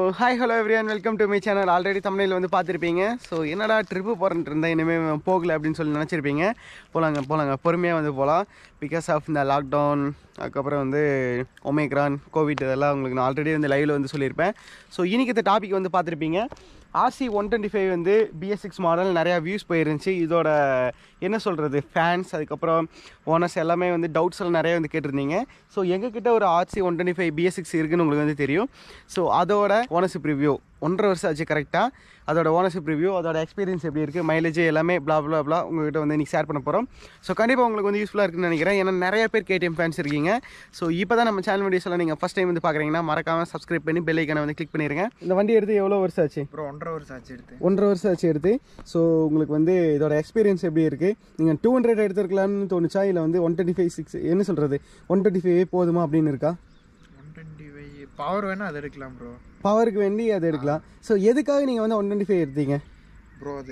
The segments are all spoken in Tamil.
Hi hello everyone welcome to my channel already தமிழில் வந்து பார்த்துருப்பீங்க ஸோ என்னடா ட்ரிப்பு போகிறேன்ட்டு இருந்தேன் இனிமேல் போகல அப்படின்னு சொல்லி நினச்சிருப்பீங்க போகலாங்க போகலாங்க பொறுமையாக வந்து போகலாம் பிகாஸ் ஆஃப் இந்த லாக்டவுன் அதுக்கப்புறம் வந்து ஒமேக்ரான் கோவிட் இதெல்லாம் உங்களுக்கு நான் ஆல்ரெடி வந்து லைவில் வந்து சொல்லியிருப்பேன் ஸோ இன்னைக்கு இந்த டாபிக் வந்து பார்த்துருப்பீங்க ஆர்சி ஒன் டுவெண்ட்டி ஃபைவ் வந்து பிஎஸ் சிக்ஸ் மாடல் நிறையா வியூஸ் போயிருந்துச்சு இதோட என்ன சொல்கிறது ஃபேன்ஸ் அதுக்கப்புறம் ஓனர்ஸ் எல்லாமே வந்து டவுட்ஸ் எல்லாம் நிறைய வந்து கேட்டிருந்தீங்க ஸோ எங்ககிட்ட ஒரு RC one twenty five BS six இருக்குன்னு உங்களுக்கு வந்து தெரியும் ஸோ அதோட ஓனர்ஷிப் ரிவ்யூ ஒன்றரை வருஷம் ஆச்சு கரெக்டாக அதோட ஓனர்ஷிப் ரிவ்யூ அதோட எக்ஸ்பீரியன்ஸ் எப்படி இருக்குது மைலேஜ் எல்லாமே blah blah blah உங்ககிட்ட வந்து இன்றைக்கி ஷேர் பண்ண போகிறோம் ஸோ கண்டிப்பாக உங்களுக்கு வந்து யூஸ்ஃபுல்லாக இருக்குன்னு நினைக்கிறேன் ஏன்னா நிறைய பேர் கேடிஎம் ஃபேன்ஸ் இருக்கீங்க ஸோ இப்போ தான் நம்ம சேனல் வீடியோஸ் எல்லாம் நீங்கள் ஃபஸ்ட் டைம் வந்து பார்க்குறீங்கன்னா மறக்காமல் சப்ஸ்கிரைப் பண்ணி பெல் ஐக்கனை வந்து கிளிக் பண்ணிடுங்க இந்த வண்டி எடுத்து எவ்வளோ வருஷம் ஆச்சு அப்புறம் ஒன்றரை வருஷம் ஆச்சு எடுத்து ஒன்றரை வருஷம் ஆச்சு எடுத்து ஸோ உங்களுக்கு வந்து இதோட எக்ஸ்பீரியன்ஸ் எப்படி இருக்குது நீங்கள் டூ ஹண்ட்ரட் எடுத்துருக்கலாம்னு தோணுச்சா இல்லை வந்து ஒன் டுவெண்ட்டி ஃபைவ் சிக்ஸ் என்ன சொல்கிறது ஒன் டுவெண்ட்டி ஃபைவ் போதுமா அப்படின்னு இருக்கா ஒன் டுவெண்ட்டி ஃபைவ் பவர் வேணா அது எடுக்கலாம் ப்ரோ பவருக்கு வேண்டி அதை எடுக்கலாம் ஸோ எதுக்காக நீங்கள் வந்து ஒன் டுவெண்ட்டி ஃபைவ் எடுத்தீங்க ப்ரோ அது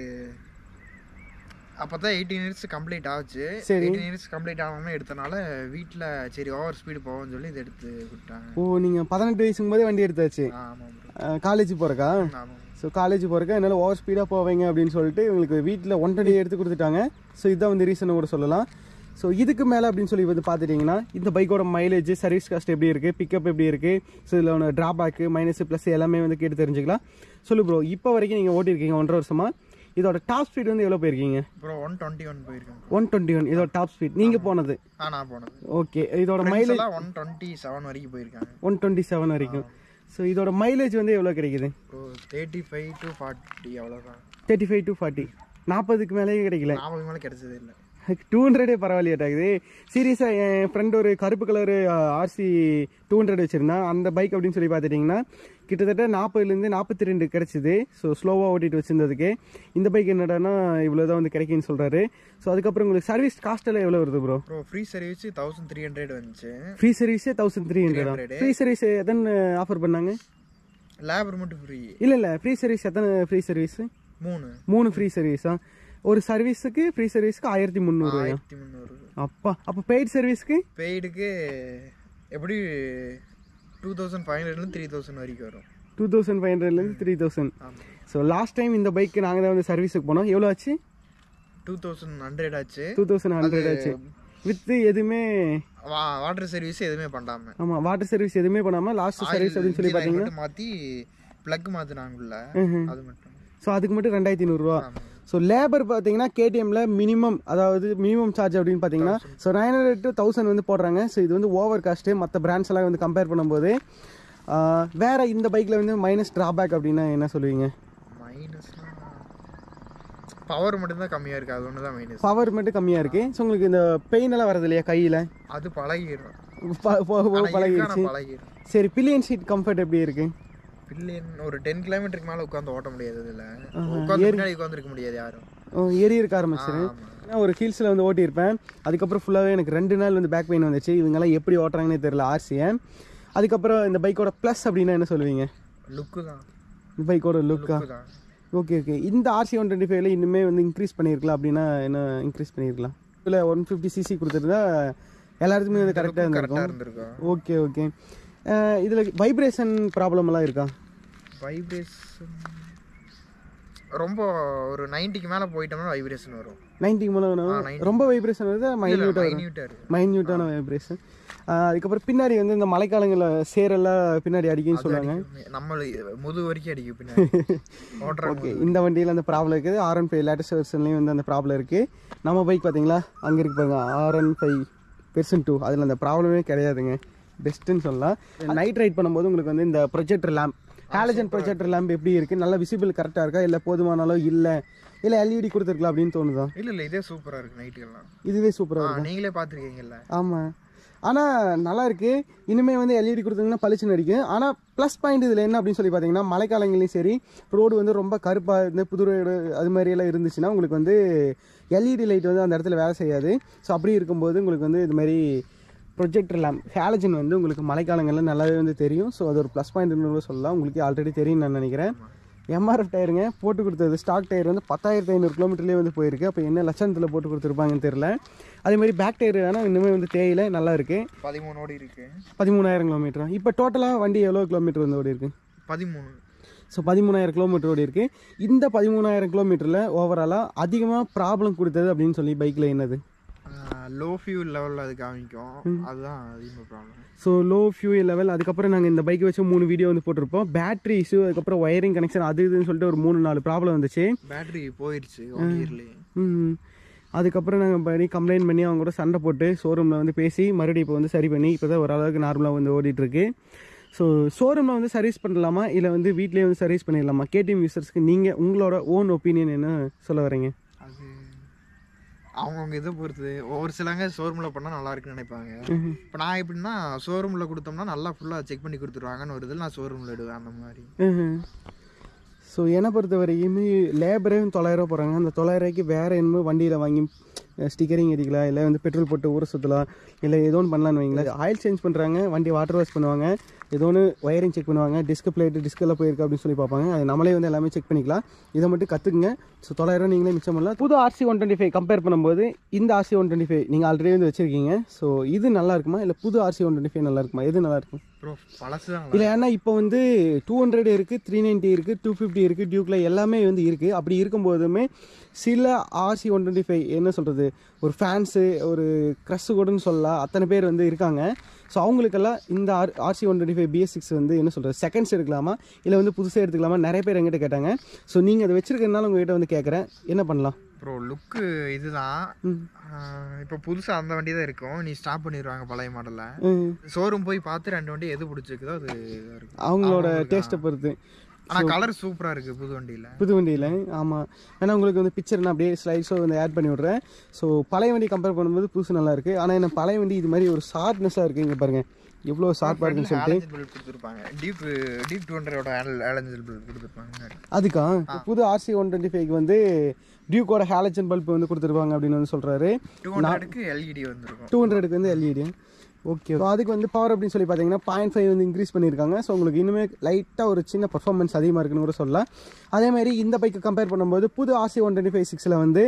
அப்போ தான் எயிட்டீன் இயர்ஸ் கம்ப்ளீட் ஆச்சு சரி. எயிட்டீன் இயர்ஸ் கம்ப்ளீட் ஆகாமல் எடுத்தனால வீட்டில் சரி ஓவர் ஸ்பீடு போவோம்னு சொல்லி இதை எடுத்து விட்டாங்க ஓ நீங்கள் பதினெட்டு வயசுக்கும் போதே வண்டி எடுத்தாச்சு ஆமாம் ப்ரோ காலேஜ் போகிறக்கா ஆமாம் ஸோ காலேஜ் போகிறக்க என்னால் ஓவர் ஸ்பீடாக போவீங்க அப்படின்னு சொல்லிட்டு உங்களுக்கு வீட்டில் ஒன் டுவெண்ட்டி எடுத்து கொடுத்துட்டாங்க ஸோ இதுதான் வந்து ரீசன் கூட சொல்லலாம் ஸோ இதுக்கு மேலே அப்படின்னு சொல்லி வந்து பார்த்துட்டிங்கன்னா இந்த பைக்கோட மைலேஜ் சர்வீஸ் காஸ்ட் எப்படி இருக்குது பிக்கப் எப்படி இருக்குது ஸோ இதில் ஒன்று ட்ராபேக்கு மைனஸ் ப்ளஸ் எல்லாமே வந்து கேட்டு தெரிஞ்சுக்கலாம் சொல்லு ப்ரோ இப்போ வரைக்கும் நீங்கள் ஓட்டியிருக்கீங்க ஒன்றரை வருஷமா இதோட டாப் ஸ்பீட் வந்து எவ்வளோ போயிருக்கீங்க ப்ரோ ஒன் டுவெண்ட்டி ஒன் போயிருக்கேன் ஒன் டுவெண்ட்டி ஒன் இதோட டாப் ஸ்பீட் நீங்கள் போனது ஆ நான் போனது ஓகே இதோட Friends மைலேஜ் எல்லாம் ஒன் டுவெண்ட்டி செவன் வரைக்கும் போயிருக்காங்க ஒன் டுவெண்ட்டி செவன் வரைக்கும் ஸோ இதோட மைலேஜ் வந்து எவ்வளோ கிடைக்குது bro thirty five to forty அவ்வளோதான் தேர்ட்டி ஃபைவ் டு ஃபார்ட்டி நாற்பதுக்கு மேலேயே கிடைக்கல நாற்பது மேலே கிடைச்சதே இல்லை டூ ஹண்ட்ரடே பரவாயில்லையாட்டாகுது சீரியஸாக என் ஃப்ரெண்ட் ஒரு கருப்பு கலரு ஆர்சி டூ ஹண்ட்ரட் வச்சுருந்தான் அந்த பைக் அப்படின்னு சொல்லி பார்த்துட்டிங்கன்னா கிட்டத்தட்ட நாற்பதுலேருந்து நாற்பத்தி ரெண்டு கிடச்சிது ஸோ ஸ்லோவாக ஓட்டிட்டு வச்சிருந்ததுக்கு இந்த பைக் என்னடான்னா இவ்வளோ தான் வந்து கிடைக்குன்னு சொல்கிறாரு ஸோ அதுக்கப்புறம் உங்களுக்கு சர்வீஸ் காஸ்ட் எல்லாம் எவ்வளோ வருது bro bro free service thousand three hundred வந்துச்சு ஃப்ரீ சர்வீஸே தௌசண்ட் த்ரீ ஹண்ட்ரடா 300. ஃப்ரீ சர்வீஸ் எத்தனை ஆஃபர் பண்ணாங்க லேபர் மட்டும் ஃப்ரீ இல்லை இல்லை ஃப்ரீ சர்வீஸ் எத்தனை ஃப்ரீ சர்வீஸ் மூணு மூணு ஃப்ரீ சர்வீஸா ஒரு சர்வீஸுக்கு ஃப்ரீ சர்வீஸ்க்கு ஆயிரத்தி முந்நூறுவாயா ஆயிரத்தி முந்நூறு அப்பா அப்போ பெய்ட் சர்வீஸ்க்கு பெய்டுக்கு எப்படி டூ தௌசண்ட் ஃபைவ் ஹண்ட்ரட்லேருந்து த்ரீ தௌசண்ட் வரைக்கும் வரும் டூ தௌசண்ட் ஃபைவ் ஹண்ட்ரட்லேருந்து த்ரீ தௌசண்ட் ஆமாம் ஸோ லாஸ்ட் டைம் இந்த பைக்கு நாங்கள் தான் வந்து சர்வீஸுக்கு போனோம் எவ்வளோ ஆச்சு டூ தௌசண்ட் ஹண்ட்ரட் ஆச்சு டூ தௌசண்ட் ஹண்ட்ரட் ஆச்சு வித் எதுவுமே வா வாட்டர் சர்வீஸ் எதுவுமே பண்ணாம ஆமாம் வாட்டர் சர்வீஸ் எதுவுமே பண்ணாமல் லாஸ்ட் சர்வீஸ் அப்படின்னு சொல்லி பார்த்தீங்கன்னா மட்டும் மாற்றி ப்ளக் மாற்றினாங்கல்ல அது மட்டும் ஸோ அதுக்கு மட்டும் ரெண்டாயிரத்தி நூறுரூவா ஆமாம் ஸோ லேபர் பார்த்தீங்கன்னா கேடிஎம்ல மினிமம் அதாவது மினிமம் சார்ஜ் அப்படின்னு பார்த்தீங்கன்னா so nine hundred to thousand வந்து போடுறாங்க ஸோ இது வந்து ஓவர் காஸ்ட்டு மற்ற பிராண்ட்ஸ் எல்லாம் வந்து கம்பேர் பண்ணும்போது ஆஹ், வேற இந்த பைக்கில் வந்து மைனஸ் ட்ராபேக் அப்படின்னா என்ன சொல்லுவீங்க மைனஸ்னா பவர் மட்டும்தான் கம்மியாக இருக்குது அது ஒன்று தான் மைனஸ் பவர் மட்டும் கம்மியாக இருக்குது ஸோ உங்களுக்கு இந்த பெயின் எல்லாம் வரது இல்லையா கையில் அது பழகிடும் பழகிடுச்சு பழகிடும் சரி பில்லியன் சீட் கம்ஃபர்ட் எப்படி இருக்கு பில்லியன் ஒரு டென் கிலோமீட்டருக்கு மேலே உட்காந்து ஓட்ட முடியாது இதில் உட்காந்து பின்னாடி உட்காந்துருக்க முடியாது யாரும் ஓ, எரி இருக்க ஆரம்பிச்சிரு ஆமாம் நான் ஒரு ஹீல்ஸில் வந்து ஓட்டியிருப்பேன் அதுக்கப்புறம் ஃபுல்லாகவே எனக்கு ரெண்டு நாள் வந்து பேக் பெயின் வந்துச்சு இவங்கெல்லாம் எப்படி ஓட்டுறாங்கன்னே தெரியல ஆர்சியை அதுக்கப்புறம் இந்த பைக்கோட ப்ளஸ் அப்படின்னா என்ன சொல்லுவீங்க லுக்கு தான் இந்த பைக்கோட லுக்கா லுக்கு தான் ஓகே ஓகே இந்த ஆர்சி ஒன் டுவெண்ட்டி ஃபைவ்ல இன்னுமே வந்து இன்க்ரீஸ் பண்ணியிருக்கலாம் அப்படின்னா என்ன இன்க்ரீஸ் பண்ணியிருக்கலாம் இல்லை ஒன் ஃபிஃப்டி சிசி கொடுத்துருந்தா எல்லாருக்குமே வந்து கரெக்டாக இருந்திருக்கும் கரெக்டாக இருந்திருக்கும் ஓகே ஓகே இதில் வைப்ரேஷன் ப்ராப்ளம்லாம் இருக்கா வைப்ரேஷன் ரொம்ப ஒரு நைன்ட்டிக்கு மேலே போயிட்டோம்னா வைப்ரேஷன் வரும் நைன்ட்டிக்கு மேலே வேணும் ரொம்ப வைப்ரேஷன் வருது மைன்யூட்டாக வரும் மைன்யூட்டாக இருக்கும் மைன்யூட்டான வைப்ரேஷன் அதுக்கப்புறம் பின்னாடி வந்து இந்த மழைக்காலங்களில் சேரெல்லாம் பின்னாடி அடிக்குன்னு சொல்லுவாங்க நம்ம முது வரைக்கும் அடிக்கும் பின்னாடி ஓட்டுற ஓகே இந்த வண்டியில் அந்த ப்ராப்ளம் இருக்குது ஆர் ஒன் ஃபைவ் லேட்டஸ்ட் வெர்ஷன்லேயும் வந்து அந்த ப்ராப்ளம் இருக்குது நம்ம பைக் பார்த்தீங்களா அங்கே இருக்கு பாருங்க R one five version two அதில் அந்த ப்ராப்ளமே கிடையாதுங்க பெஸ்ட்டுன்னு சொல்லலாம் நைட் ரைட் பண்ணும்போது உங்களுக்கு வந்து இந்த projector lamp halogen projector lamp எப்படி இருக்குது நல்லா விசிபிள் கரெக்டாக இருக்கா இல்லை போதுமானாலும் இல்லை இல்லை எல்இடி கொடுத்துருக்கலாம் அப்படின்னு தோணுதா இல்லை இல்லை இதே சூப்பராக இருக்கு நைட்டுக்கெல்லாம் இதுவே சூப்பராக ஆ நீங்களே பார்த்துருக்கீங்கல்ல ஆமாம் ஆனால் நல்லா இருக்கு இனிமே வந்து எல்இடி கொடுத்தீங்கன்னா பளிச்சுன்னு அடிக்கும் ஆனால் ப்ளஸ் பாயிண்ட் இதில் என்ன அப்படின்னு சொல்லி பார்த்தீங்கன்னா மழைக்காலங்களையும் சரி ரோடு வந்து ரொம்ப கருப்பாக இருந்து புது ரோடு அது மாதிரி எல்லாம் இருந்துச்சுன்னா உங்களுக்கு வந்து எல்இடி லைட் வந்து அந்த இடத்துல வேலை செய்யாது ஸோ அப்படி இருக்கும்போது உங்களுக்கு வந்து இது மாதிரி ப்ரொஜெக்டர் லேம்ப் ஹேலஜன் வந்து உங்களுக்கு மழைக்காலங்களில் நல்லாவே வந்து தெரியும் ஸோ அது ஒரு ப்ளஸ் பாயிண்ட்னு சொல்லலாம் உங்களுக்கு ஆல்ரெடி தெரியும் நான் நினைக்கிறேன் எம்ஆர்எஃப் டயருங்க போட்டு கொடுத்தது ஸ்டாக் டயர் வந்து பத்தாயிரத்தி ஐநூறு கிலோமீட்டர்லேயே வந்து போயிருக்கு அப்போ என்ன லட்சத்தில் போட்டு கொடுத்துருப்பாங்கன்னு தெரில அதே மாதிரி பேக் டயர் வேணால் இன்னுமே வந்து தேயில நல்லா இருக்கு பதிமூணு ஓடி இருக்கு பதிமூணாயிரம் கிலோமீட்டர் இப்போ டோட்டலாக வண்டி எவ்வளோ கிலோமீட்டர் வந்து ஓடி இருக்கு பதிமூணு ஸோ பதிமூணாயிரம் கிலோமீட்டர் ஓடி இருக்குது இந்த பதிமூணாயிரம் கிலோமீட்டரில் ஓவராலாக அதிகமாக ப்ராப்ளம் கொடுத்தது அப்படின்னு சொல்லி பைக்கில் என்னது லோ ஃபியூல் லெவலில் அது காமிக்கும் அதுதான் அதிகமாக problem so low fuel level அதுக்கப்புறம் நாங்கள் இந்த பைக் வச்சு மூணு வீடியோ வந்து போட்டிருப்போம் பேட்டரி இஷ்யூ அதுக்கப்புறம் ஒயரிங் கனெக்ஷன் அது இதுன்னு சொல்லிட்டு ஒரு மூணு நாலு ப்ராப்ளம் வந்துச்சு பேட்டரி போயிடுச்சு ஒன் இயர்லேயே ம். அதுக்கப்புறம் நாங்கள் பண்ணி கம்ப்ளைண்ட் பண்ணி அவங்க கூட சண்டை போட்டு ஷோரூமில் வந்து பேசி மறுபடியும் இப்போ வந்து சரி பண்ணி இப்போ தான் ஓரளவுக்கு நார்மலாக வந்து ஓடிட்டுருக்கு ஸோ ஷோரூமில் வந்து சர்வீஸ் பண்ணலாமா இல்லை வந்து வீட்லேயே வந்து சர்வீஸ் பண்ணிடலாமா கேடிஎம் யூசர்ஸ்க்கு நீங்கள் உங்களோட ஓன் ஒப்பீனியன் என்ன சொல்ல வரீங்க அது அவங்கவுங்க இதை பொறுத்து ஒவ்வொரு சிலங்க ஷோரூமில் பண்ணால் நல்லா இருக்குன்னு நினைப்பாங்க இப்போ நான் எப்படின்னா ஷோரூமில் கொடுத்தோம்னா நல்லா ஃபுல்லாக செக் பண்ணி கொடுத்துருவாங்கன்னு ஒரு இதில் நான் ஷோரூமில் இடுவேன் அந்த மாதிரி ஸோ என்னை பொறுத்த வரைக்குமே லேபரே தொள்ளாயிரம் போகிறாங்க அந்த தொள்ளாயிரூவாய்க்கு வேறு என்னமோ வண்டியில் வாங்கி ஸ்டிக்கரிங் அடிக்கலாம் இல்லை வந்து பெட்ரோல் போட்டு ஊற சுற்றலாம் இல்லை ஏதோ ஒன்று பண்ணலான்னு வைங்களேன் ஆயில் சேஞ்ச் பண்ணுறாங்க வண்டி வாட்டர் வாஷ் பண்ணுவாங்க ஏதோ ஒன்று ஒயரிங் செக் பண்ணுவாங்க டிஸ்க் பிளேட்டு டிஸ்கில் போயிருக்கு அப்படின்னு சொல்லி பார்ப்பாங்க அது நம்மளே வந்து எல்லாமே செக் பண்ணிக்கலாம் இதை மட்டும் கற்றுக்குங்க ஸோ தொள்ளாயிரம் நீங்களே மிச்சம் பண்ணலாம் புது RC one twenty five compare பண்ணும்போது இந்த ஆர்சி ஒன் டுவெண்ட்டி ஃபைவ் நீங்கள் ஆல்ரெடி வந்து வச்சிருக்கீங்க ஸோ இது நல்லா இருக்குமா இல்லை புது ஆர்சி ஒன் டுவெண்ட்டி ஃபைவ் நல்லா இருக்குமா எது நல்லா இருக்கும் ப்ரோ பழசு தான் இல்லை ஏன்னா இப்போ வந்து டூ ஹண்ட்ரட் இருக்குது த்ரீ நைன்ட்டி இருக்குது டூ ஃபிஃப்டி இருக்குது டியூக்கில் எல்லாமே வந்து இருக்குது அப்படி இருக்கும்போதுமே சில ஆர்சி ஒன் டுவெண்ட்டி ஃபைவ் என்ன சொல்கிறது ஒரு ஃபேன்ஸு ஒரு க்ரஷ் கூடன்னு சொல்லலாம் அத்தனை பேர் வந்து இருக்காங்க ஸோ அவங்களுக்கெல்லாம் இந்த R RC one twenty five BS six வந்து என்ன சொல்கிறது செகண்ட்ஸ் எடுக்கலாமா இல்லை வந்து புதுசாக எடுத்துக்கலாமா நிறைய பேர் எங்கிட்ட கேட்டாங்க ஸோ நீங்கள் அதை வச்சிருக்கிறதுனால உங்ககிட்ட வந்து கேட்குறேன் என்ன பண்ணலாம் ப்ரோ லுக்கு இதுதான் இப்போ புதுசாக அந்த வண்டி தான் இருக்கும் நீ ஸ்டாப் பண்ணிடுவாங்க பழைய மாடலில் ம். ஷோரூம் போய் பார்த்து ரெண்டு வண்டி எது பிடிச்சிருக்குதோ அது இதா இருக்கும் அவங்களோட டேஸ்ட்டை பொறுத்து ஆனால் கலர் சூப்பராக இருக்குது புது வண்டியில் புது வண்டியில் ஆமாம் ஏன்னா உங்களுக்கு வந்து பிக்சர் நான் அப்படியே ஸ்லைட்ஸோ வந்து ஆட் பண்ணி விட்றேன் ஸோ பழைய வண்டி கம்பேர் பண்ணும்போது புதுசு நல்லா இருக்குது ஆனால் என்ன பழைய வண்டி இது மாதிரி ஒரு ஷார்ப்னஸாக இருக்குது இங்கே பாருங்கள் எவ்வளோ ஷார்ப்பாக இருக்குன்னு சொல்லிட்டு ஆலஞ்சல் பல்ப் கொடுத்துருப்பாங்க டீப் டீப் டூ ஹண்ட்ரடோட ஆலஞ்சல் பல்ப் கொடுத்துருப்பாங்க முன்னாடி. அதுக்கா புது ஆர்சி ஒன் டுவெண்ட்டி ஃபைவ்க்கு வந்து டியூக்கோட ஹேலஜன் பல்ப் வந்து கொடுத்துருப்பாங்க அப்படின்னு வந்து சொல்கிறாரு டூ ஹண்ட்ரடுக்கு எல்இடி வந்திருக்கும் டூ ஹண்ட்ரடுக்கு வந்து எல்இடி ஓகே ஸோ அதுக்கு வந்து பவர் அப்படின்னு சொல்லி பார்த்தீங்கன்னா பாயிண்ட் ஃபைவ் வந்து இன்க்ரீஸ் பண்ணியிருக்காங்க ஸோ உங்களுக்கு இன்னுமே லைட்டாக ஒரு சின்ன பர்ஃபார்மன்ஸ் அதிகமாக இருக்குன்னு கூட சொல்லலாம் அதே மாதிரி இந்த பைக்கை கம்பேர் பண்ணும்போது புது ஆர்சி ஒன் டுவெண்ட்டி ஃபைவ் சிக்ஸில் வந்து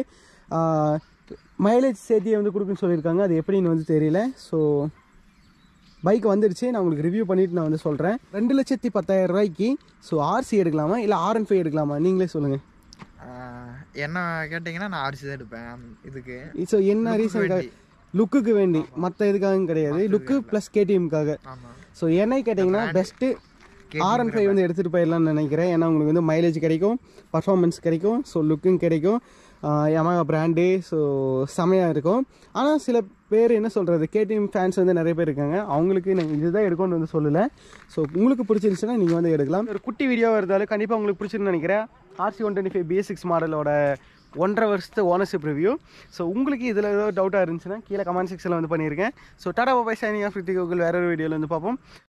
மைலேஜ் சேர்த்தியை வந்து கொடுக்குன்னு சொல்லியிருக்காங்க அது எப்படின்னு வந்து தெரியல ஸோ பைக் வந்துடுச்சு நான் உங்களுக்கு ரிவ்யூ பண்ணிட்டு நான் வந்து சொல்கிறேன் ரெண்டு லட்சத்தி பத்தாயிரம் ரூபாய்க்கு ஸோ ஆர்சி எடுக்கலாமா இல்லை ஆர் அண்ட் ஃபைவ் எடுக்கலாமா நீங்களே சொல்லுங்கள் ஆஹ் என்ன கேட்டிங்கன்னா நான் ஆர்சி தான் எடுப்பேன் அந்த இதுக்கு ஸோ என்ன ரீசனுக்காக லுக்குக்கு வேண்டி மற்ற இதுக்காகவும் கிடையாது லுக்கு ப்ளஸ் கேடிஎம்காக ஆமாம் ஸோ என்னை கேட்டிங்கன்னா பெஸ்ட்டு ஆர் அண்ட் ஃபைவ் வந்து எடுத்துகிட்டு போயிடலாம்னு நினைக்கிறேன் ஏன்னா உங்களுக்கு வந்து மைலேஜ் கிடைக்கும் பர்ஃபார்மன்ஸ் கிடைக்கும் ஸோ லுக்கும் கிடைக்கும் யமாகா பிராண்டு ஸோ செமையாக இருக்கும் ஆனால் சில பேர் என்ன சொல்கிறது கேடிஎம் ஃபேன்ஸ் வந்து நிறைய பேர் இருக்காங்க அவங்களுக்கு நான் இதுதான் எடுக்கணும்னு வந்து சொல்லலை ஸோ உங்களுக்கு பிடிச்சிருந்துச்சுன்னா நீங்கள் வந்து எடுக்கலாம் ஒரு குட்டி வீடியோ வருதாலும் கண்டிப்பாக உங்களுக்கு பிடிச்சிருன்னு நினைக்கிறேன் RC one twenty five BS six மாடலோட ஒன்றரை வருஷத்து ஓனர்ஷிப் ரிவ்யூ ஸோ உங்களுக்கு இதில் ஏதோ டவுட்டாக இருந்துச்சுன்னா கீழே கமெண்ட் செக்ஷனில் வந்து பண்ணியிருக்கேன் so ta-ta bye bye signing off Rithik Google வேற ஒரு வீடியோவில் வந்து பார்ப்போம்